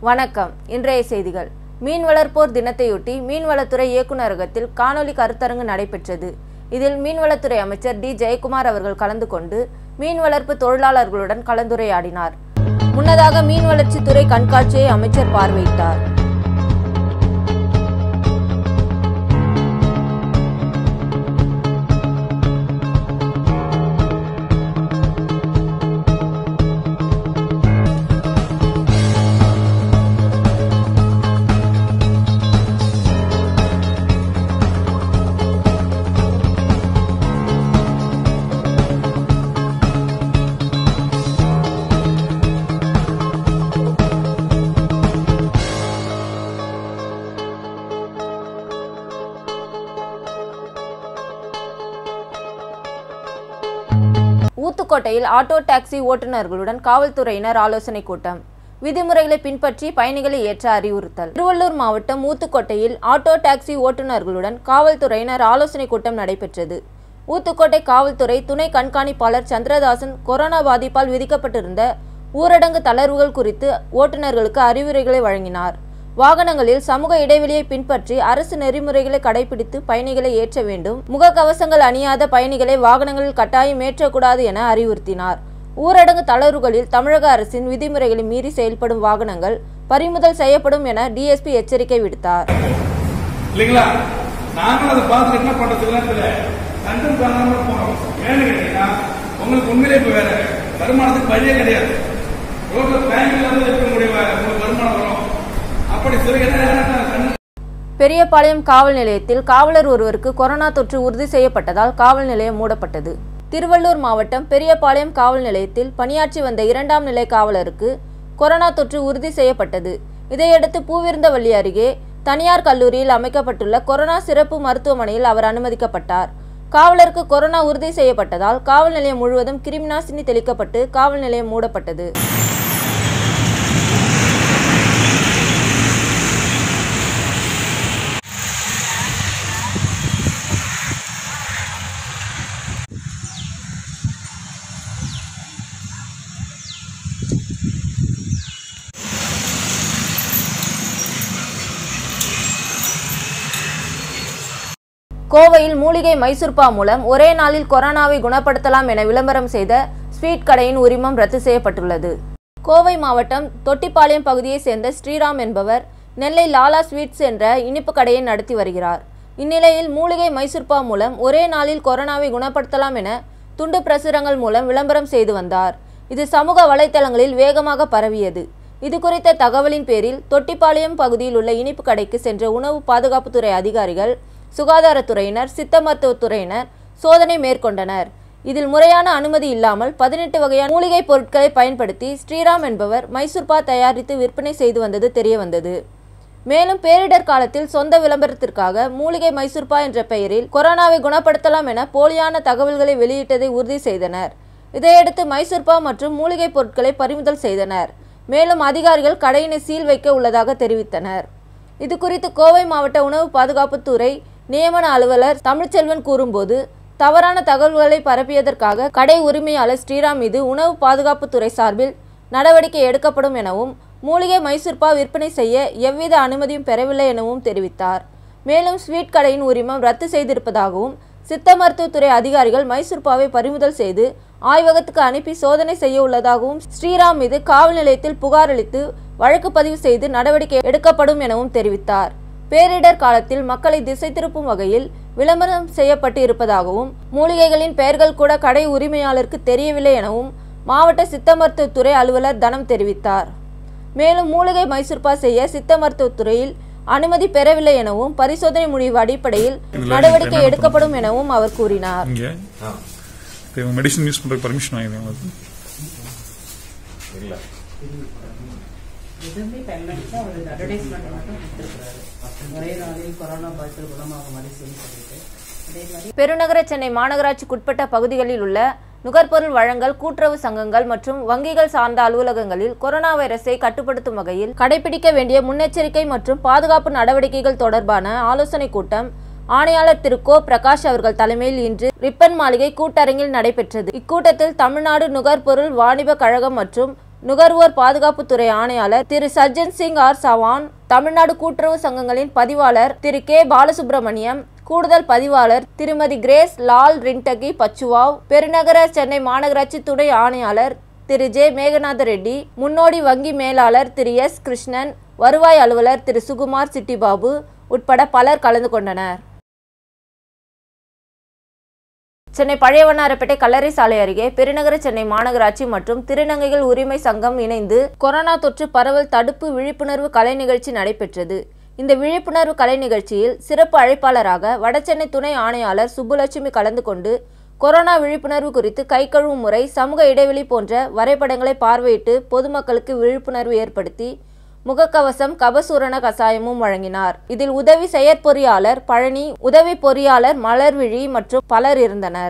வணக்கம் இன்றைய செய்திகள் மீன் வளர்ப்போர் தினத்தையொட்டி மீன்வளத்துறை இயக்குநரகத்தில் காணொலி கருத்தரங்கு நடைபெற்றது இதில் மீன்வளத்துறை அமைச்சர் டி ஜெயக்குமார் அவர்கள் கலந்து கொண்டு மீன் வளர்ப்பு தொழிலாளர்களுடன் கலந்துரையாடினார் முன்னதாக மீன் வளர்ச்சித்துறை கண்காட்சியை அமைச்சர் பார்வையிட்டார் ஊத்துக்கோட்டையில் ஆட்டோ டாக்ஸி ஓட்டுநர்களுடன் காவல்துறையினர் ஆலோசனை கூட்டம் விதிமுறைகளை பின்பற்றி பயணிகளை ஏற்ற அறிவுறுத்தல் திருவள்ளூர் மாவட்டம் ஊத்துக்கோட்டையில் ஆட்டோ டாக்ஸி ஓட்டுநர்களுடன் காவல்துறையினர் ஆலோசனை கூட்டம் நடைபெற்றது ஊத்துக்கோட்டை காவல்துறை துணை கண்காணிப்பாளர் சந்திரதாசன் கொரோனா பாதிப்பால் விதிக்கப்பட்டிருந்த ஊரடங்கு தளர்வுகள் குறித்து ஓட்டுநர்களுக்கு அறிவுரைகளை வழங்கினார் வாகனங்களில் சமூக இடைவெளியை பின்பற்றி அரசு நெறிமுறைகளை கடைபிடித்து பயணிகளை ஏற்ற வேண்டும் முகக்கவசங்கள் அணியாத பயணிகளை வாகனங்களில் கட்டாயம் ஏற்றக்கூடாது என அறிவுறுத்தினார் ஊரடங்கு தளர்வுகளில் தமிழக அரசின் விதிமுறைகளை மீறி செயல்படும் வாகனங்கள் பறிமுதல் செய்யப்படும் என டிஎஸ்பி எச்சரிக்கை விடுத்தார் இல்லைங்களா நாங்களும் அதை பார்த்து என்ன பண்றதுக்குலாம் தெரியல கண்டும் காணாம போறோம் ஏன்னு கேட்டீங்கன்னா உங்களுக்கு உண்மையிலே இப்ப வேற வருமானத்துக்கு வழியே கிடையாது ரோட்ல பேங்க் இல்லாத இருக்க முடியும் உங்களுக்கு வருமானம் வரும் அப்படி சில என்ன கண்ணு பெரியபாளையம் காவல் நிலையத்தில் காவலர் ஒருவருக்கு கொரோனா தொற்று உறுதி செய்யப்பட்டதால் காவல் நிலையம் மூடப்பட்டது திருவள்ளூர் மாவட்டம் பெரியபாளையம் காவல் நிலையத்தில் பணியாற்றி வந்த இரண்டாம் நிலை காவலருக்கு கொரோனா தொற்று உறுதி செய்யப்பட்டது இதையடுத்து பூவிருந்தவள்ளி அருகே தனியார் கல்லூரியில் அமைக்கப்பட்டுள்ள கொரோனா சிறப்பு மருத்துவமனையில் அவர் அனுமதிக்கப்பட்டார் காவலருக்கு கொரோனா உறுதி செய்யப்பட்டதால் காவல் நிலையம் முழுவதும் கிருமிநாசினி தெளிக்கப்பட்டு காவல் நிலையம் மூடப்பட்டது கோவையில் மூலிகை மைசூர்பா மூலம் ஒரே நாளில் கொரோனாவை குணப்படுத்தலாம் என விளம்பரம் செய்த ஸ்வீட் கடையின் உரிமம் ரத்து செய்யப்பட்டுள்ளது கோவை மாவட்டம் தொட்டிப்பாளையம் பகுதியைச் சேர்ந்த ஸ்ரீராம் என்பவர் நெல்லை லாலா ஸ்வீட்ஸ் என்ற இனிப்பு கடையை நடத்தி வருகிறார் இந்நிலையில் மூலிகை மைசூர்பா மூலம் ஒரே நாளில் கொரோனாவை குணப்படுத்தலாம் என துண்டு பிரசுரங்கள் மூலம் விளம்பரம் செய்து வந்தார் இது சமூக வலைத்தளங்களில் வேகமாக பரவியது இது குறித்த தகவலின் பேரில் தொட்டிப்பாளையம் பகுதியில் உள்ள இனிப்பு கடைக்கு சென்ற உணவு பாதுகாப்புத்துறை அதிகாரிகள் சுகாதாரத்துறையினர் சித்த மருத்துவத்துறையினர் சோதனை மேற்கொண்டனர் இதில் முறையான அனுமதி இல்லாமல் பதினெட்டு வகையான மூலிகை பொருட்களை பயன்படுத்தி ஸ்ரீராம் என்பவர் மைசூர்பா தயாரித்து விற்பனை செய்து வந்தது தெரியவந்தது மேலும் பேரிடர் காலத்தில் சொந்த விளம்பரத்திற்காக மூலிகை மைசூர்பா என்ற பெயரில் கொரோனாவை குணப்படுத்தலாம் என போலியான தகவல்களை வெளியிட்டதை உறுதி செய்தனர் இதையடுத்து மைசூர்பா மற்றும் மூலிகை பொருட்களை பறிமுதல் செய்தனர் மேலும் அதிகாரிகள் கடையினை சீல் வைக்க உள்ளதாக தெரிவித்தனர் இது குறித்து கோவை மாவட்ட உணவு பாதுகாப்புத்துறை நியமன அலுவலர் தமிழ்ச்செல்வன் கூறும்போது தவறான தகவல்களை பரப்பியதற்காக கடை உரிமையாளர் ஸ்ரீராம் மீது உணவு பாதுகாப்புத்துறை சார்பில் நடவடிக்கை எடுக்கப்படும் எனவும் மூலிகை மைசூர்பா விற்பனை செய்ய எவ்வித அனுமதியும் பெறவில்லை எனவும் தெரிவித்தார் மேலும் ஸ்வீட் கடையின் உரிமம் ரத்து செய்திருப்பதாகவும் சித்த மருத்துவத்துறை அதிகாரிகள் மைசூர்பாவை பறிமுதல் செய்து ஆய்வகத்துக்கு அனுப்பி சோதனை செய்ய உள்ளதாகவும் ஸ்ரீராம் மீது காவல் நிலையத்தில் புகார் அளித்து வழக்கு பதிவு செய்து நடவடிக்கை எடுக்கப்படும் எனவும் தெரிவித்தார் பேரிடர் காலத்தில் மக்களை திசை திருப்பும் வகையில் விளம்பரம் செய்யப்பட்டு இருப்பதாகவும் மூலிகைகளின் பெயர்கள் கூட கடை உரிமையாளருக்கு தெரியவில்லை எனவும் மாவட்ட சித்த மருத்துவத்துறை அலுவலர் தனம் தெரிவித்தார் மேலும் மூலிகை மைசூர்பா செய்ய சித்த மருத்துவத்துறையில் அனுமதி பெறவில்லை எனவும் பரிசோதனை முடிவு அடிப்படையில் நடவடிக்கை எடுக்கப்படும் எனவும் அவர் கூறினார் இங்கே இப்போ இவங்க மெடிசன் யூஸ் பண்ணுறதுக்கு பர்மிஷன் வாங்கிடுவாங்க எதுவுமே பயன்படுத்தி அவர் அட்வர்டைஸ்மெண்ட் மட்டும் கொடுத்துருக்குறாரு ஒரே நாளில் கொரோனா பாதிப்பு குணமாகும் மாதிரி சொல்லி சொல்லிட்டு அதே மாதிரி பெருநகர சென்னை மாநகராட்சிக்குட்பட்ட பகுதிகளில் உள்ள நுகர்பொருள் வழங்கல் கூட்டுறவு சங்கங்கள் மற்றும் வங்கிகள் சார்ந்த அலுவலகங்களில் கொரோனா வைரஸை கட்டுப்படுத்தும் வகையில் கடைபிடிக்க வேண்டிய முன்னெச்சரிக்கை மற்றும் பாதுகாப்பு நடவடிக்கைகள் தொடர்பான ஆலோசனைக் கூட்டம் ஆணையாளர் திரு கோ பிரகாஷ் அவர்கள் தலைமையில் இன்று ரிப்பன் மாளிகை கூட்டரங்கில் நடைபெற்றது இக்கூட்டத்தில் தமிழ்நாடு நுகர்பொருள் வாணிப கழகம் மற்றும் நுகர்வோர் பாதுகாப்புத்துறை ஆணையாளர் திரு சஜ்ஜன் சிங் ஆர் சவான் தமிழ்நாடு கூட்டுறவு சங்கங்களின் பதிவாளர் திரு கே பாலசுப்ரமணியம் கூடுதல் பதிவாளர் திருமதி கிரேஸ் லால் ரின்டகி பச்சுவாவ் பெருநகர சென்னை மாநகராட்சி துணை ஆணையாளர் திரு ஜே மேகநாத ரெட்டி முன்னோடி வங்கி மேலாளர் திரு எஸ் கிருஷ்ணன் வருவாய் அலுவலர் திரு சுகுமார் சிட்டிபாபு உட்பட பலர் கலந்து கொண்டனர் சென்னை பழையவண்ணாரப்பேட்டை கல்லறை சாலை அருகே பெருநகர சென்னை மாநகராட்சி மற்றும் திருநங்கைகள் உரிமை சங்கம் இணைந்து கொரோனா தொற்று பரவல் தடுப்பு விழிப்புணர்வு கலை நிகழ்ச்சி நடைபெற்றது இந்த விழிப்புணர்வு கலை நிகழ்ச்சியில் சிறப்பு அழைப்பாளராக வடசென்னை துணை ஆணையாளர் சுப்புலட்சுமி கலந்து கொண்டு கொரோனா விழிப்புணர்வு குறித்து கை கழுவும் முறை சமூக இடைவெளி போன்ற வரைபடங்களை பார்வையிட்டு பொதுமக்களுக்கு விழிப்புணர்வு ஏற்படுத்தி முகக்கவசம் கபசூரண கசாயமும் வழங்கினார் இதில் உதவி செயற்பொறியாளர் பழனி உதவி பொறியாளர் மலர்விழி மற்றும் பலர் இருந்தனர்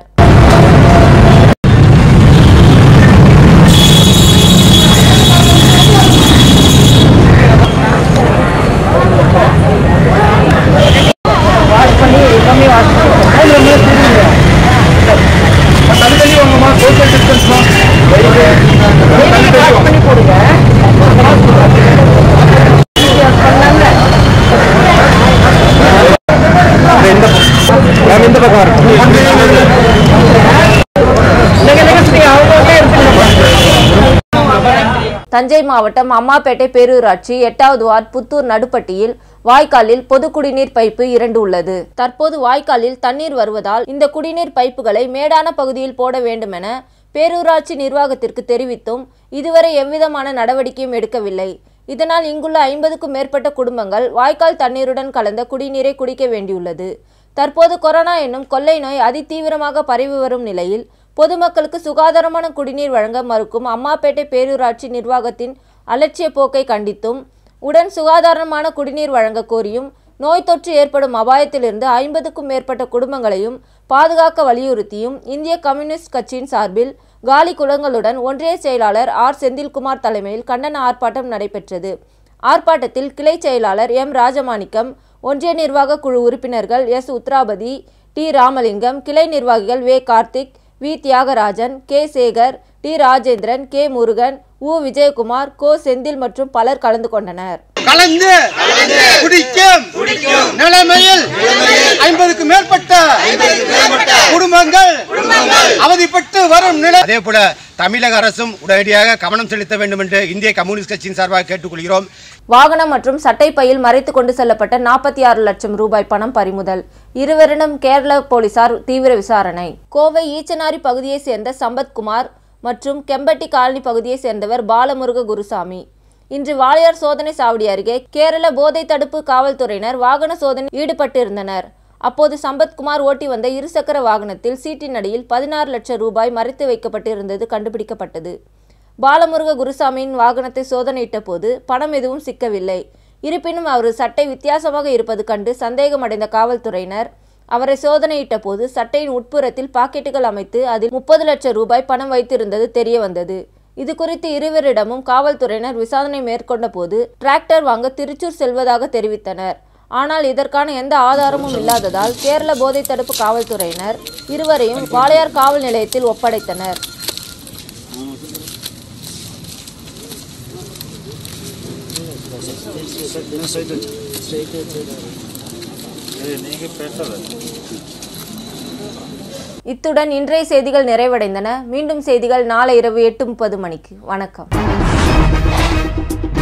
தஞ்சை மாவட்டம் அம்மாப்பேட்டை பேரூராட்சி எட்டாவது வார்டு புத்தூர் நடுப்பட்டியில் வாய்க்காலில் பொது குடிநீர் பைப்பு இரண்டு உள்ளது தற்போது வாய்க்காலில் தண்ணீர் வருவதால் இந்த குடிநீர் பைப்புகளை மேடான பகுதியில் போட வேண்டுமென பேரூராட்சி நிர்வாகத்திற்கு தெரிவித்தும் இதுவரை எவ்விதமான நடவடிக்கையும் எடுக்கவில்லை இதனால் இங்குள்ள ஐம்பதுக்கும் மேற்பட்ட குடும்பங்கள் வாய்க்கால் தண்ணீருடன் கலந்த குடிநீரை குடிக்க வேண்டியுள்ளது தற்போது கொரோனா என்னும் கொள்ளை நோய் அதிதீவிரமாக பரவி வரும் நிலையில் பொதுமக்களுக்கு சுகாதாரமான குடிநீர் வழங்க மறுக்கும் அம்மாப்பேட்டை பேரூராட்சி நிர்வாகத்தின் அலட்சிய போக்கை கண்டித்தும் உடன் சுகாதாரமான குடிநீர் வழங்க கோரியும் நோய் தொற்று ஏற்படும் அபாயத்திலிருந்து ஐம்பதுக்கும் மேற்பட்ட குடும்பங்களையும் பாதுகாக்க வலியுறுத்தியும் இந்திய கம்யூனிஸ்ட் கட்சியின் சார்பில் காலி குளங்களுடன் ஒன்றிய செயலாளர் ஆர் செந்தில்குமார் தலைமையில் கண்டன ஆர்ப்பாட்டம் நடைபெற்றது ஆர்ப்பாட்டத்தில் கிளை செயலாளர் எம் ராஜமாணிக்கம் ஒன்றிய நிர்வாக குழு உறுப்பினர்கள் எஸ் உத்ராபதி டி ராமலிங்கம் கிளை நிர்வாகிகள் வே Karthik V Thiyagarajan K Sekar T Rajendran K Murugan உ விஜயகுமார் கோ செந்தில் மற்றும் பலர் கலந்து கொண்டனர் கலந்து குடிக்கும் நிலைமையில் ஐம்பதுக்கு மேற்பட்ட குடும்பங்கள் அவதிப்பட்டு வரும் நிலை அதே போல தமிழக அரசும் உடனடியாக கவனம் செலுத்த வேண்டும் என்று இந்திய கம்யூனிஸ்ட் கட்சியின் சார்பாக கேட்டுக்கொள்கிறோம் வாகனம் மற்றும் சட்டை பையில் மறைத்து கொண்டு செல்லப்பட்ட நாற்பத்தி ஆறு லட்சம் ரூபாய் பணம் பறிமுதல் இருவரிடம் கேரள போலீசார் தீவிர விசாரணை கோவை ஈச்சனாரி பகுதியைச் சேர்ந்த சம்பத்குமார் மற்றும் கெம்பட்டி காலனி பகுதியைச் சேர்ந்தவர் பாலமுருக குருசாமி இன்று வாளையார் சோதனை சாவடி அருகே கேரள போதை தடுப்பு காவல்துறையினர் வாகன சோதனை ஈடுபட்டிருந்தனர் அப்போது சம்பத்குமார் ஓட்டி வந்த இருசக்கர வாகனத்தில் சீட்டின் அடியில் பதினாறு லட்சம் ரூபாய் மறைத்து வைக்கப்பட்டிருந்தது கண்டுபிடிக்கப்பட்டது பாலமுருக குருசாமியின் வாகனத்தை சோதனையிட்ட போது பணம் எதுவும் சிக்கவில்லை இருப்பினும் அவரது சட்டை வித்தியாசமாக இருப்பது கண்டு சந்தேகமடைந்த காவல்துறையினர் அவரை சோதனையிட்ட போது சட்டையின் உட்புறத்தில் பாக்கெட்டுகள் அமைத்து அதில் முப்பது லட்சம் ரூபாய் பணம் வைத்திருந்தது தெரிய வந்தது இது குறித்து இருவரிடமும் காவல்துறையினர் விசாரணை மேற்கொண்ட போது டிராக்டர் வாங்க திருச்சூர் செல்வதாக தெரிவித்தனர் ஆனால் இதற்கான எந்த ஆதாரமும் இல்லாததால் கேரள போதை தடுப்பு காவல்துறையினர் இருவரையும் வாளையார் காவல் நிலையத்தில் ஒப்படைத்தனர் இத்துடன் இன்றைய செய்திகள் நிறைவடைந்தன மீண்டும் செய்திகள் நாளை இரவு எட்டு முப்பது மணிக்கு வணக்கம்